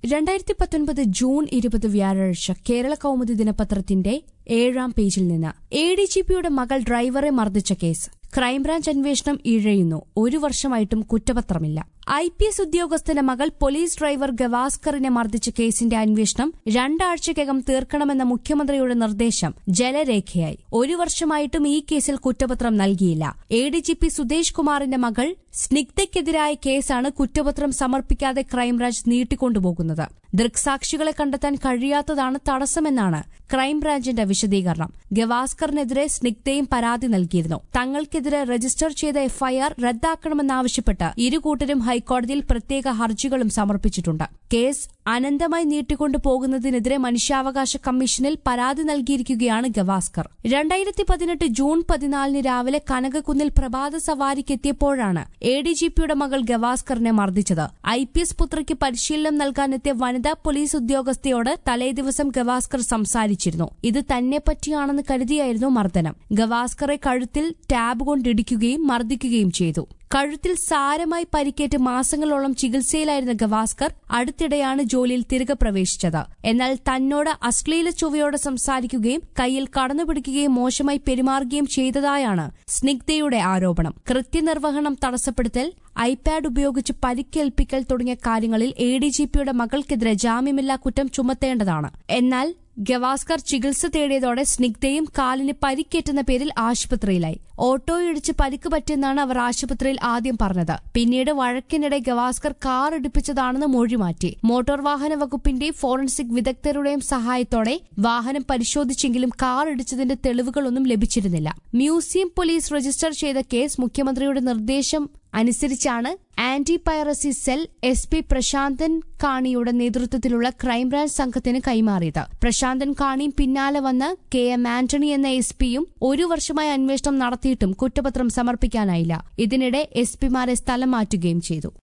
രണ്ടായിരത്തി പത്തൊൻപത് ജൂൺ ഇരുപത് വ്യാഴാഴ്ച കേരള കൗമുദി ദിനപത്രത്തിന്റെ ഏഴാം പേജിൽ നിന്ന് എ ഡി ജി പിയുടെ മകൾ ഡ്രൈവറെ മർദ്ദിച്ച കേസ് ക്രൈംബ്രാഞ്ച് അന്വേഷണം ഇഴയുന്നു ഒരു വർഷമായിട്ടും കുറ്റപത്രമില്ല ഐ പി എസ് ഉദ്യോഗസ്ഥന്റെ മകൾ പോലീസ് ഡ്രൈവർ ഗവാസ്കറിനെ മർദ്ദിച്ച കേസിന്റെ അന്വേഷണം രണ്ടാഴ്ചയ്ക്കകം തീർക്കണമെന്ന മുഖ്യമന്ത്രിയുടെ നിർദ്ദേശം ജലരേഖയായി ഒരു വർഷമായിട്ടും ഈ കേസിൽ കുറ്റപത്രം നൽകിയില്ല A D G P Sudesh കുമാറിന്റെ മകൾ സ്നിഗ്ധയ്ക്കെതിരായ കേസാണ് കുറ്റപത്രം സമർപ്പിക്കാതെ ക്രൈംബ്രാഞ്ച് നീട്ടിക്കൊണ്ടുപോകുന്നത് ദൃക്സാക്ഷികളെ കണ്ടെത്താൻ കഴിയാത്തതാണ് തടസ്സമെന്നാണ് ക്രൈംബ്രാഞ്ചിന്റെ വിശദീകരണം ഗവാസ്കറിനെതിരെ സ്നിഗ്ധയും പരാതി നൽകിയിരുന്നു തങ്ങൾക്കെതിരെ രജിസ്റ്റർ ചെയ്ത എഫ്ഐആർ റദ്ദാക്കണമെന്നാവശ്യപ്പെട്ട് ഇരുകൂട്ടരും ഹൈക്കോടതിയിൽ പ്രത്യേക ഹർജികളും സമർപ്പിച്ചിട്ടുണ്ട് കേസ് അനന്തമായി നീട്ടിക്കൊണ്ടു പോകുന്നതിനെതിരെ മനുഷ്യാവകാശ കമ്മീഷനിൽ പരാതി നൽകിയിരിക്കുകയാണ് ഗവാസ്കർ രണ്ടായിരത്തി പതിനെട്ട് ജൂൺ പതിനാലിന് രാവിലെ കനകക്കുന്നിൽ പ്രഭാത സവാരിക്കെത്തിയപ്പോഴാണ് എ ഡി ജി പിയുടെ മകൾ ഗവാസ്കറിനെ മർദ്ദിച്ചത് ഐ പി എസ് പുത്രയ്ക്ക് പരിശീലനം നൽകാനെത്തിയ വനിതാ പോലീസ് ഉദ്യോഗസ്ഥയോട് തലേദിവസം ഗവാസ്കർ സംസാരിച്ചിരുന്നു ഇത് തന്നെ പറ്റിയാണെന്ന് കരുതിയായിരുന്നു മർദ്ദനം ഗവാസ്കറെ കഴുത്തിൽ ടാബ് കൊണ്ടിടിക്കുകയും മർദ്ദിക്കുകയും ചെയ്തു കഴുത്തിൽ സാരമായി പരിക്കേറ്റ് മാസങ്ങളോളം ചികിത്സയിലായിരുന്ന ഗവാസ്കർ അടുത്തിടെയാണ് ജോലിയിൽ തിരികെ പ്രവേശിച്ചത് എന്നാൽ തന്നോട് അശ്ലീല ചൊവ്വയോടെ സംസാരിക്കുകയും കയ്യിൽ കടന്നുപിടിക്കുകയും മോശമായി പെരുമാറുകയും ചെയ്തതായാണ് സ്നിഗ്ധയുടെ ആരോപണം കൃത്യനിർവഹണം തടസ്സപ്പെടുത്തൽ ഐപാഡ് ഉപയോഗിച്ച് പരിക്കേൽപ്പിക്കൽ തുടങ്ങിയ കാര്യങ്ങളിൽ എ ഡി ജി പിയുടെ മകൾക്കെതിരെ ജാമ്യമില്ലാ കുറ്റം ചുമത്തേണ്ടതാണ് എന്നാൽ ഗവാസ്കർ ചികിത്സ തേടിയതോടെ സ്നിഗ്ധയും കാലിന് പരിക്കേറ്റുന്ന പേരിൽ ആശുപത്രിയിലായി ഓട്ടോയിടിച്ച് പരിക്ക് പറ്റിയെന്നാണ് അവർ ആശുപത്രിയിൽ ആദ്യം പറഞ്ഞത് പിന്നീട് വഴക്കിനിടെ ഗവാസ്കർ കാർ ഇടിപ്പിച്ചതാണെന്ന് മൊഴി മാറ്റി മോട്ടോർ വാഹന വകുപ്പിന്റെയും ഫോറൻസിക് വിദഗ്ധരുടെയും സഹായത്തോടെ വാഹനം പരിശോധിച്ചെങ്കിലും കാർ ഇടിച്ചതിന്റെ തെളിവുകളൊന്നും ലഭിച്ചിരുന്നില്ല മ്യൂസിയം പോലീസ് രജിസ്റ്റർ ചെയ്ത കേസ് മുഖ്യമന്ത്രിയുടെ നിർദ്ദേശം അനുസരിച്ചാണ് anti piracy cell S P Prasanthan കാണിയുടെ നേതൃത്വത്തിലുള്ള ക്രൈംബ്രാഞ്ച് സംഘത്തിന് കൈമാറിയത് പ്രശാന്തൻ കാണിയും പിന്നാലെ വന്ന് കെ എം ആന്റണി എന്ന എസ് പിയും ഒരു വർഷമായി അന്വേഷണം നടത്തിയിട്ടും കുറ്റപത്രം സമർപ്പിക്കാനായില്ല ഇതിനിടെ എസ് പിമാരെ സ്ഥലം മാറ്റുകയും ചെയ്തു